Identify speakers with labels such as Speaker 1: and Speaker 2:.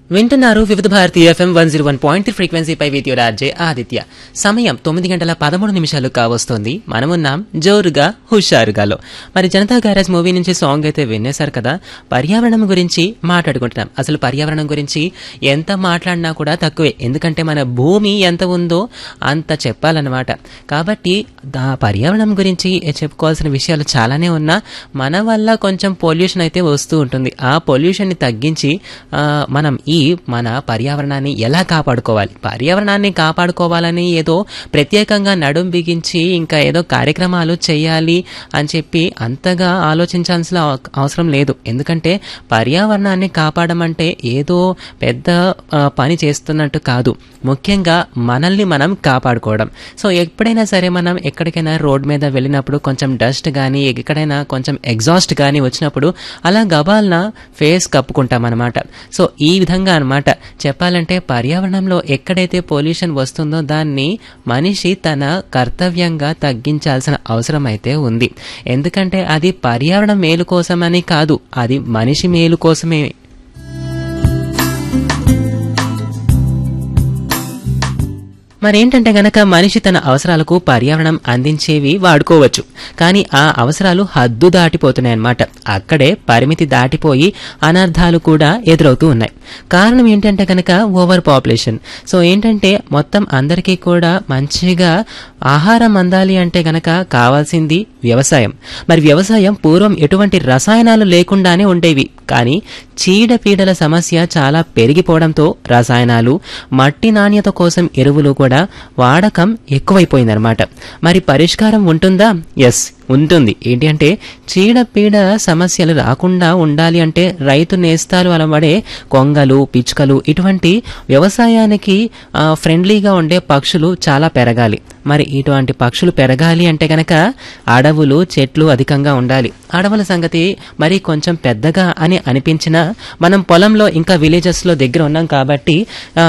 Speaker 1: వింటున్నారు Vividh Bharati FM one zero one point ఫ్రీక్వెన్సీపై విద్యుత్ ఆర్జే ఆదిత్య సమయం తొమ్మిది గంటల పదమూడు నిమిషాలు కావస్తోంది మనమున్నాం జోరుగా హుషారుగాలో మరి జనతా గ్యారేజ్ మూవీ నుంచి సాంగ్ అయితే వినేశారు కదా పర్యావరణం గురించి మాట్లాడుకుంటున్నాం అసలు పర్యావరణం గురించి ఎంత మాట్లాడినా కూడా తక్కువే ఎందుకంటే మన భూమి ఎంత ఉందో అంత చెప్పాలన్నమాట కాబట్టి దా పర్యావరణం గురించి చెప్పుకోవాల్సిన విషయాలు చాలానే ఉన్నా మన వల్ల కొంచెం పొల్యూషన్ అయితే వస్తూ ఉంటుంది ఆ పొల్యూషన్ని తగ్గించి ఆ, మనం ఈ మన పర్యావరణాన్ని ఎలా కాపాడుకోవాలి పర్యావరణాన్ని కాపాడుకోవాలని ఏదో ప్రత్యేకంగా నడుం బిగించి ఇంకా ఏదో కార్యక్రమాలు చేయాలి అని చెప్పి అంతగా ఆలోచించాల్సిన అవ- అవసరం లేదు ఎందుకంటే పర్యావరణాన్ని కాపాడమంటే ఏదో పెద్ద ఆ, పని చేస్తున్నట్టు కాదు ముఖ్యంగా మనల్ని మనం కాపాడుకోవడం సో ఎప్పుడైనా సరే మనం ఎక్కడికైనా రోడ్ మీద వెళ్ళినప్పుడు కొంచెం డస్ట్ కానీ ఎక్కడైనా కొంచెం ఎగ్జాస్ట్ కానీ వచ్చినప్పుడు అలా గబాల్న ఫేస్ కప్పుకుంటాం అనమాట సో ఈ విధంగా అన్నమాట చెప్పాలంటే పర్యావరణంలో ఎక్కడైతే పొల్యూషన్ వస్తుందో దాన్ని మనిషి తన కర్తవ్యంగా తగ్గించాల్సిన అవసరం అయితే ఉంది ఎందుకంటే అది పర్యావరణం మేలు కోసమని కాదు అది మనిషి మేలు కోసమే మరేంటంటే గనక మనిషి తన అవసరాలకు పర్యావరణం అందించేవి వాడుకోవచ్చు కానీ ఆ అవసరాలు హద్దు దాటిపోతున్నాయన్నమాట అక్కడే పరిమితి దాటిపోయి అనర్థాలు కూడా ఎదురవుతూ ఉన్నాయి కారణం ఏంటంటే గనక ఓవర్ పాపులేషన్ సో ఏంటంటే మొత్తం అందరికీ కూడా మంచిగా ఆహారం అందాలి అంటే గనక కావాల్సింది వ్యవసాయం మరి వ్యవసాయం పూర్వం ఎటువంటి రసాయనాలు లేకుండానే ఉండేవి కానీ చీడపీడల సమస్య చాలా పెరిగిపోవడంతో రసాయనాలు మట్టి నాణ్యత కోసం ఎరువులు కూడా వాడకం ఎక్కువైపోయిందనమాట మరి పరిష్కారం ఉంటుందా ఎస్ ఉంటుంది ఏంటి అంటే చీడపీడ సమస్యలు రాకుండా ఉండాలి అంటే రైతు నేస్తాలు అలవడే కొంగలు పిచ్చుకలు ఇటువంటి వ్యవసాయానికి ఆ, ఫ్రెండ్లీగా ఉండే పక్షులు చాలా పెరగాలి మరి ఇటువంటి పక్షులు పెరగాలి అంటే గనక అడవులు చెట్లు అధికంగా ఉండాలి అడవుల సంగతి మరి కొంచెం పెద్దగా అని అనిపించినా మనం పొలంలో ఇంకా విలేజెస్లో దగ్గర ఉన్నాం కాబట్టి ఆ,